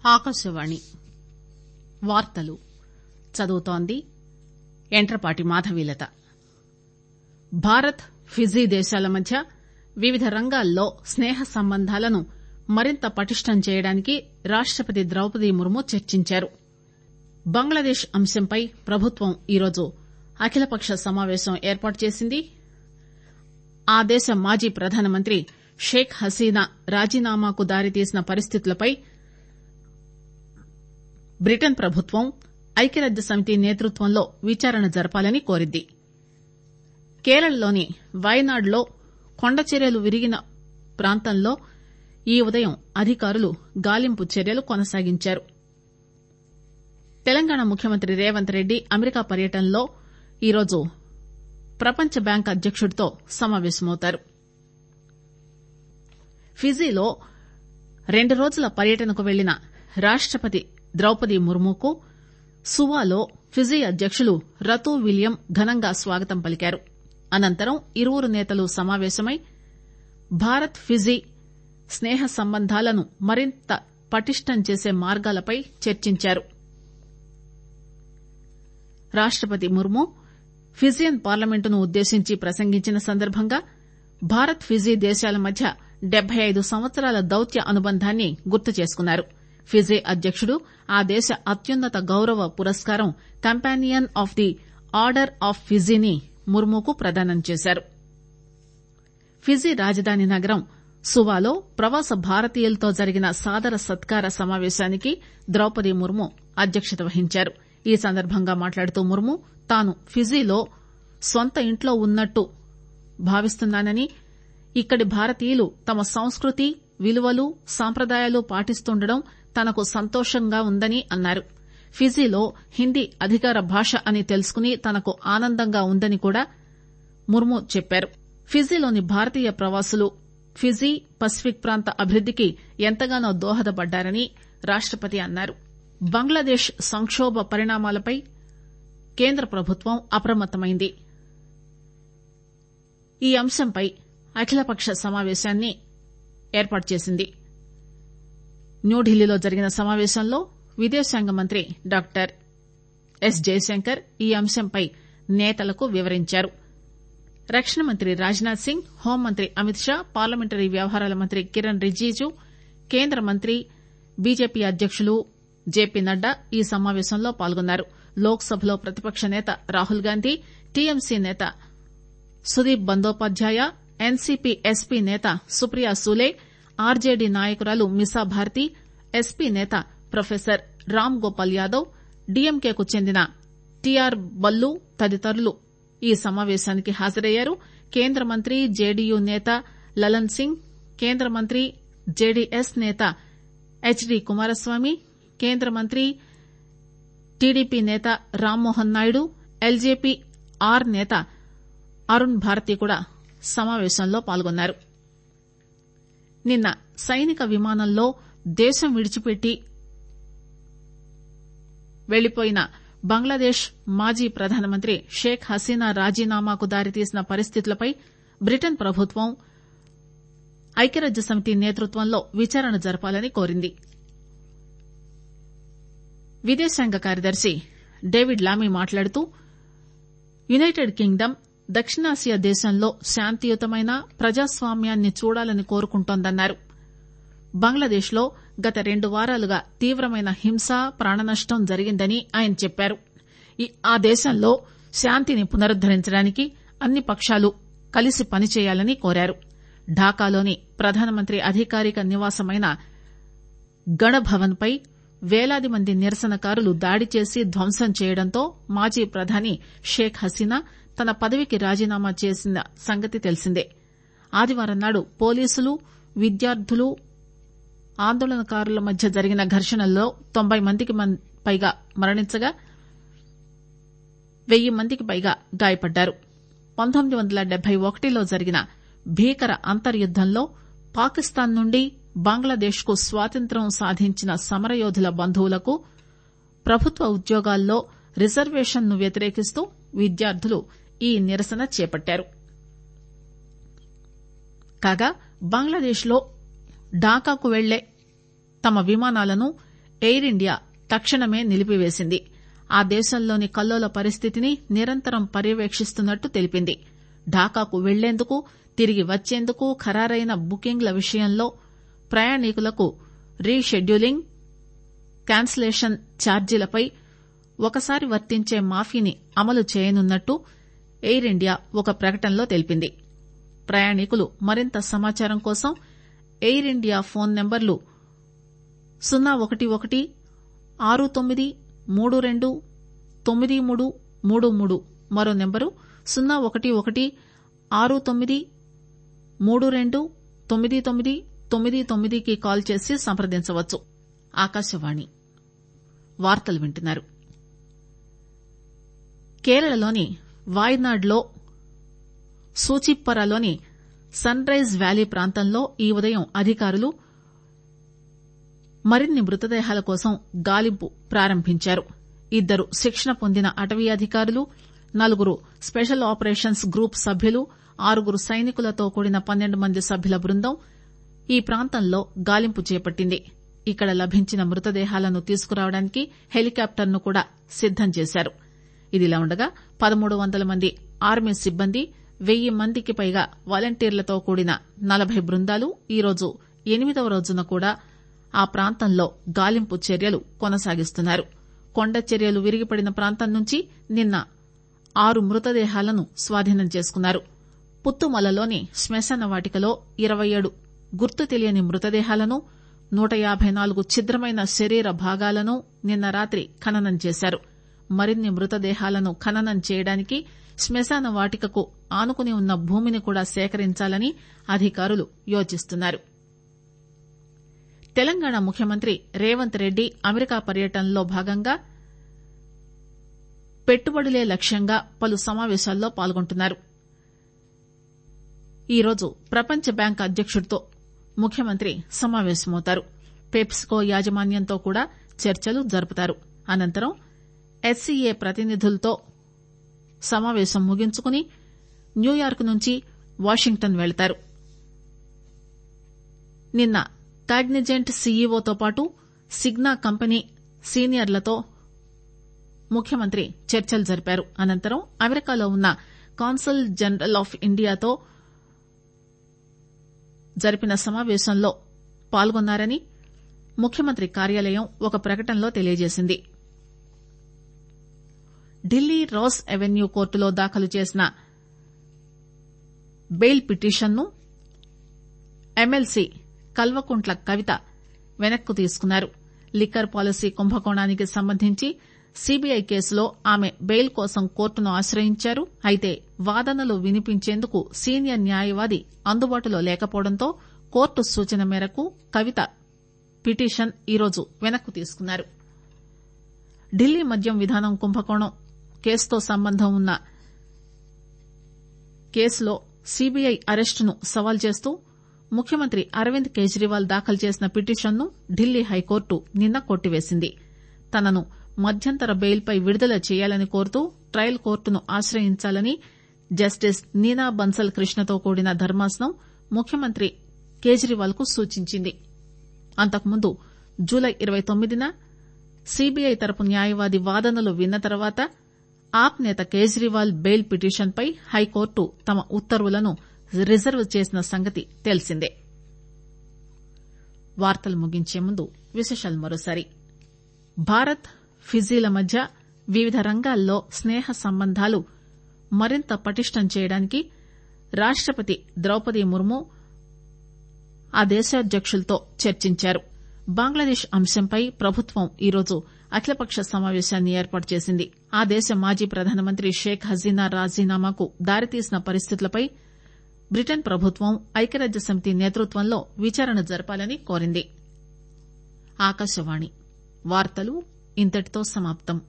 ఆకాశవాణి వార్తలు చదువుతోంది యంట్రపాటి మాధవీలత భారత్ ఫిజీ దేశాల మధ్య వివిధ రంగాల్లో స్నేహ సంబంధాలను మరింత పటిష్టం చేయడానికి రాష్టపతి ద్రౌపది ముర్ము చర్చించారు బంగ్లాదేశ్ అంశంపై ప్రభుత్వం ఈరోజు అఖిలపక్ష సమావేశం ఏర్పాటు చేసింది ఆ దేశ మాజీ ప్రధానమంత్రి షేక్ హసీనా రాజీనామాకు దారితీసిన పరిస్థితులపై బ్రిటన్ ప్రభుత్వం ఐక్యరాజ్యసమితి నేతృత్వంలో విచారణ జరపాలని కోరింది కేరళలోని వయనాడ్లో కొండచర్యలు విరిగిన ప్రాంతంలో ఈ ఉదయం అధికారులు గాలింపు చర్యలు కొనసాగించారు తెలంగాణ ముఖ్యమంత్రి రేవంత్ రెడ్డి అమెరికా పర్యటనలో ఈరోజు ప్రపంచ బ్యాంక్ అధ్యకుడితో సమావేశమవుతారు ఫిజీలో రెండు రోజుల పర్యటనకు వెళ్లిన రాష్టపతి ద్రౌపది ముర్ముకు సువాలో ఫిజీ అధ్యకులు రతూ విలియం ఘనంగా స్వాగతం పలికారు అనంతరం ఇరువురు నేతలు సమావేశమై భారత్ ఫిజీ స్నేహ సంబంధాలను మరింత పటిష్టం చేసే మార్గాలపై చర్చించారు రాష్టపతి ముర్ము ఫిజియన్ పార్లమెంటును ఉద్దేశించి ప్రసంగించిన సందర్భంగా భారత్ ఫిజీ దేశాల మధ్య డెబ్బై ఐదు సంవత్సరాల దౌత్య అనుబంధాన్ని గుర్తు చేసుకున్నారు ఫిజీ అధ్యకుడు ఆ దేశ అత్యున్నత గౌరవ పురస్కారం companion of the order of ఫిజీని ముర్ముకు ప్రదానం చేశారు ఫిజీ రాజధాని నగరం సువాలో ప్రవాస భారతీయులతో జరిగిన సాదర సత్కార సమావేశానికి ద్రౌపది ముర్ము అధ్యక్షత వహించారు ఈ సందర్భంగా మాట్లాడుతూ ముర్ము తాను ఫిజీలో స్వంత ఇంట్లో ఉన్నట్టు భావిస్తున్నానని ఇక్కడి భారతీయులు తమ సంస్కృతి విలువలు సంప్రదాయాలు పాటిస్తుండడం తనకు సంతోషంగా ఉందని అన్నారు ఫిజీలో హిందీ అధికార భాష అని తెలుసుకుని తనకు ఆనందంగా ఉందని కూడా ముర్ము చెప్పారు ఫిజీలోని భారతీయ ప్రవాసులు ఫిజీ పసిఫిక్ ప్రాంత అభివృద్దికి ఎంతగానో దోహదపడ్డారని రాష్టపతి అన్నారు బంగ్లాదేశ్ సంకోభ పరిణామాలపై కేంద్ర ప్రభుత్వం అప్రమత్తమైంది ఈ అంశంపై అఖిలపక్ష సమావేశాన్ని ఏర్పాటు చేసింది న్యూఢిల్లీలో జరిగిన సమావేశంలో విదేశాంగ మంత్రి డాక్టర్ ఎస్ జయశంకర్ ఈ అంశంపై నేతలకు వివరించారు రక్షణ మంత్రి రాజ్నాథ్ సింగ్ హోంమంత్రి అమిత్ షా పార్లమెంటరీ వ్యవహారాల మంత్రి కిరణ్ రిజిజు కేంద్ర మంత్రి బీజేపీ అధ్యకులు జేపీ నడ్డా ఈ సమావేశంలో పాల్గొన్నారు లోక్ సభలో ప్రతిపక్ష నేత రాహుల్ గాంధీ టీఎంసీ నేత సుదీప్ బందోపాధ్యాయ ఎన్సీపీ ఎస్పీ నేత సుప్రియా సూలే ఆర్జేడీ నాయకురాలు మిసా భారతి ఎస్పీ నేత ప్రొఫెసర్ రామ్ గోపాల్ యాదవ్ డీఎంకేకు చెందిన టీఆర్ బల్లు తదితరులు ఈ సమావేశానికి హాజరయ్యారు కేంద్ర మంత్రి జేడీయూ నేత లలన్ సింగ్ కేంద్ర మంత్రి జేడీఎస్ నేత హెచ్డీ కుమారస్వామి కేంద్ర మంత్రి టీడీపీ నేత రామ్మోహన్ నాయుడు ఎల్జేపీ ఆర్ నేత అరుణ్ భారతి కూడా సమావేశంలో పాల్గొన్నారు నిన్న సైనిక విమానంలో దేశం విడిచిపెట్టి వెళ్లిపోయిన బంగ్లాదేశ్ మాజీ ప్రధానమంత్రి షేక్ హసీనా రాజీనామాకు దారితీసిన పరిస్థితులపై బ్రిటన్ ప్రభుత్వం ఐక్యరాజ్యసమితి నేతృత్వంలో విచారణ జరపాలని కోరింది విదేశాంగ కార్యదర్శి డేవిడ్ లామీ మాట్లాడుతూ యునైటెడ్ కింగ్డమ్ దక్షిణాసియా దేశంలో శాంతియుతమైన ప్రజాస్వామ్యాన్ని చూడాలని కోరుకుంటోందన్నారు బంగ్లాదేశ్ లో గత రెండు వారాలుగా తీవ్రమైన హింస ప్రాణనష్టం జరిగిందని ఆయన చెప్పారు ఆ దేశంలో శాంతిని పునరుద్దరించడానికి అన్ని పక్షాలు కలిసి పనిచేయాలని కోరారు ఢాకాలోని ప్రధానమంత్రి అధికారిక నివాసమైన గణభవన్ పై వేలాది మంది నిరసనకారులు దాడి చేసి ధ్వంసం చేయడంతో మాజీ ప్రధాని షేక్ హసీనా తన పదవికి రాజీనామా చేసిన సంగతి తెలిసిందే ఆదివారం నాడు పోలీసులు విద్యార్థులు ఆందోళనకారుల మధ్య జరిగిన ఘర్షణల్లో తొంభై మందికి పైగా మరణించగా వెయ్యి మందికి పైగా గాయపడ్డారు పంతొమ్మిది వందల డెబ్బై ఒకటిలో జరిగిన భీకర అంతర్యుద్దంలో పాకిస్తాన్ నుండి బంగ్లాదేశ్ కు స్వాతంత్ర్యం సాధించిన సమరయోధుల బంధువులకు ప్రభుత్వ ఉద్యోగాల్లో రిజర్వేషన్ ను వ్యతిరేకిస్తూ విద్యార్థులు ఈ నిరసన చేపట్టారు కాగా బంగ్లాదేశ్ లో ఢాకాకు వెళ్లే తమ విమానాలను ఎయిర్ ఇండియా తక్షణమే నిలిపివేసింది ఆ దేశంలోని కల్లోల పరిస్థితిని నిరంతరం పర్యవేక్షిస్తున్నట్టు తెలిపింది ఢాకాకు వెళ్లేందుకు తిరిగి వచ్చేందుకు ఖరారైన బుకింగ్ల విషయంలో ప్రయాణికులకు రీషెడ్యూలింగ్ క్యాన్సిలేషన్ ఛార్జీలపై ఒకసారి వర్తించే మాఫీని అమలు చేయనున్నట్టు ఎయిర్ ఇండియా ఒక ప్రకటనలో తెలిపింది ప్రయాణికులు మరింత సమాచారం కోసం ఎయిర్ ఇండియా ఫోన్ నెంబర్లు సున్నా ఒకటి ఒకటి ఆరు తొమ్మిది మూడు రెండు తొమ్మిది మూడు మూడు మూడు మరో నెంబరు సున్నా ఒకటి ఒకటి ఆరు తొమ్మిది మూడు రెండు తొమ్మిది తొమ్మిది తొమ్మిది తొమ్మిదికి కాల్ చేసి సంప్రదించవచ్చు ఆకాశవాణి వార్తలు వింటున్నారు కేరళలోని వాయనాడ్లో సూచిప్పరలోని సన్ రైజ్ వ్యాలీ ప్రాంతంలో ఈ ఉదయం అధికారులు మరిన్ని మృతదేహాల కోసం గాలింపు ప్రారంభించారు ఇద్దరు శిక్షణ పొందిన అటవీ అధికారులు నలుగురు స్పెషల్ ఆపరేషన్స్ గ్రూప్ సభ్యులు ఆరుగురు సైనికులతో కూడిన పన్నెండు మంది సభ్యుల బృందం ఈ ప్రాంతంలో గాలింపు చేపట్టింది ఇక్కడ లభించిన మృతదేహాలను తీసుకురావడానికి హెలికాప్టర్ ను కూడా సిద్దం చేశారు ఇదిలా ఉండగా పదమూడు వందల మంది ఆర్మీ సిబ్బంది వెయ్యి మందికి పైగా వాలంటీర్లతో కూడిన నలభై బృందాలు ఈరోజు ఎనిమిదవ రోజున కూడా ఆ ప్రాంతంలో గాలింపు చర్యలు కొనసాగిస్తున్నారు కొండ చర్యలు విరిగిపడిన ప్రాంతం నుంచి నిన్న ఆరు మృతదేహాలను స్వాధీనం చేసుకున్నారు పుత్తుమలలోని శ్మశాన వాటికలో ఇరవై ఏడు గుర్తు తెలియని మృతదేహాలను నూట యాబై నాలుగు ఛిద్రమైన శరీర భాగాలను నిన్న రాత్రి ఖననం చేశారు మరిన్ని మృతదేహాలను ఖననం చేయడానికి శ్మశాన వాటికకు ఆనుకుని ఉన్న భూమిని కూడా సేకరించాలని అధికారులు యోచిస్తున్నారు తెలంగాణ ముఖ్యమంత్రి రేవంత్ రెడ్డి అమెరికా పర్యటనలో భాగంగా పెట్టుబడులే లక్ష్యంగా పలు సమావేశాల్లో పాల్గొంటున్నారు ఈరోజు ప్రపంచ బ్యాంక్ అధ్యకుడితో ముఖ్యమంత్రి సమావేశమవుతారు పెప్సికో యాజమాన్యంతో కూడా చర్చలు జరుపుతారు అనంతరం ఎస్సీఏ ప్రతినిధులతో సమావేశం ముగించుకుని న్యూయార్క్ నుంచి వాషింగ్టన్ వెళతారు నిన్న కాగ్నిజెంట్ సీఈఓతో పాటు సిగ్నా కంపెనీ సీనియర్లతో ముఖ్యమంత్రి చర్చలు జరిపారు అనంతరం అమెరికాలో ఉన్న కాన్సల్ జనరల్ ఆఫ్ ఇండియాతో జరిపిన సమావేశంలో పాల్గొన్నారని ముఖ్యమంత్రి కార్యాలయం ఒక ప్రకటనలో తెలియజేసింది ఢిల్లీ రాస్ అవెన్యూ కోర్టులో దాఖలు చేసిన బెయిల్ పిటిషన్ను ఎమ్మెల్సీ కల్వకుంట్ల కవిత వెనక్కు తీసుకున్నారు లిక్కర్ పాలసీ కుంభకోణానికి సంబంధించి సీబీఐ కేసులో ఆమె బెయిల్ కోసం కోర్టును ఆశ్రయించారు అయితే వాదనలు వినిపించేందుకు సీనియర్ న్యాయవాది అందుబాటులో లేకపోవడంతో కోర్టు సూచన మేరకు కవిత పిటిషన్ ఈరోజు వెనక్కు తీసుకున్నారు ఢిల్లీ మద్యం విధానం కుంభకోణం కేసుతో సంబంధం ఉన్న కేసులో సీబీఐ అరెస్టును సవాల్ చేస్తూ ముఖ్యమంత్రి అరవింద్ కేజ్రీవాల్ దాఖలు చేసిన పిటిషన్ను ఢిల్లీ హైకోర్టు నిన్న కొట్టివేసింది తనను మధ్యంతర బెయిల్పై విడుదల చేయాలని కోరుతూ ట్రయల్ కోర్టును ఆశ్రయించాలని జస్టిస్ నీనా బన్సల్ కృష్ణతో కూడిన ధర్మాసనం ముఖ్యమంత్రి కేజ్రీవాల్ కు సూచించింది అంతకుముందు జూలై ఇరవై తొమ్మిదిన సీబీఐ తరపు న్యాయవాది వాదనలు విన్న తర్వాత ఆప్ నేత కేజ్రీవాల్ బెయిల్ పిటిషన్పై హైకోర్టు తమ ఉత్తర్వులను రిజర్వ్ చేసిన సంగతి తెలిసిందే వార్తలు ముగించే ముందు విశేషాలు మరోసారి భారత్ ఫిజీల మధ్య వివిధ రంగాల్లో స్నేహ సంబంధాలు మరింత పటిష్టం చేయడానికి రాష్టపతి ద్రౌపది ముర్ము ఆ దేశాధ్యకులతో చర్చించారు బంగ్లాదేశ్ అంశంపై ప్రభుత్వం ఈరోజు అఖిలపక్ష సమావేశాన్ని ఏర్పాటు చేసింది ఆ దేశ మాజీ ప్రధానమంత్రి షేక్ హసీనా రాజీనామాకు దారితీసిన పరిస్థితులపై బ్రిటన్ ప్రభుత్వం ఐక్యరాజ్య సమితి నేతృత్వంలో విచారణ జరపాలని కోరింది ఆకాశవాణి వార్తలు ఇంతటితో సమాప్తం